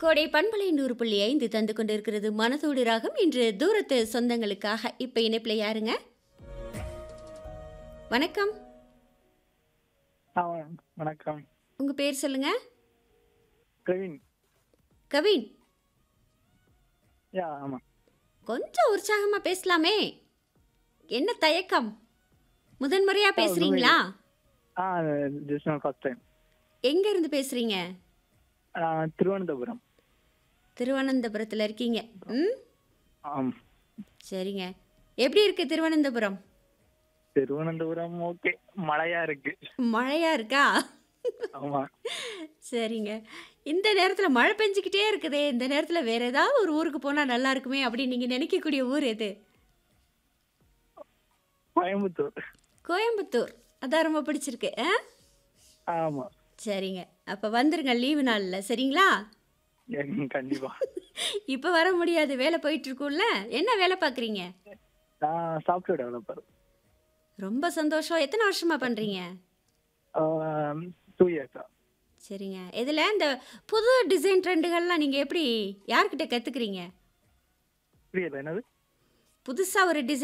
கோடை பண்பலை நூறு புள்ளி ஐந்து தந்து கொண்டிருக்கிறது மனதோடு ராகம் இன்று தூரத்து சொந்தங்களுக்காக இப்ப இணைப்புல யாருங்க வணக்கம் ஆ வணக்கம் உங்க பேர் சொல்லுங்க பிரவீன் கவின் யா ஆமாம் கொஞ்சம் உற்சாகமா பேசலாமே என்ன தயக்கம் முதன்முறையா பேசுறீங்களா ஆ ஜஸ்ட் ஃபர்ஸ்ட் டைம் எங்க இருந்து பேசுறீங்க திருவனந்தபுரம் திருவனந்தபுரத்துல இருக்கீங்க ம் ஆம் சரிங்க எப்படி இருக்கு திருவனந்தபுரம் திருவனந்தபுரம் ஓகே மழையா இருக்கு மழையா இருக்கா ஆமா சரிங்க இந்த நேரத்தில் மழை பெஞ்சிக்கிட்டே இருக்குதே இந்த நேரத்தில் வேற ஏதாவது ஒரு ஊருக்கு போனால் நல்லா இருக்குமே அப்படின்னு நீங்கள் நினைக்கக்கூடிய ஊர் எது கோயம்புத்தூர் கோயம்புத்தூர் அதான் ரொம்ப பிடிச்சிருக்கு ஆ ஆமா சரிங்க அப்போ வந்துருங்க லீவு நாளில் சரிங்களா எங்க கண்டிப்பா இப்போ வர முடியாது வேலை போயிட்டு இருக்கும்ல என்ன வேலை பார்க்குறீங்க நான் சாஃப்ட்வேர் டெவலப்பர் ரொம்ப சந்தோஷம் எத்தனை வருஷமா பண்ணுறீங்க டூ இயர்ஸா சரிங்க இதில் இந்த புது டிசைன் ட்ரெண்டுகள்லாம் நீங்கள் எப்படி யார்கிட்ட கற்றுக்குறீங்க புரியல என்னது புதுசாக ஒரு டிசைன்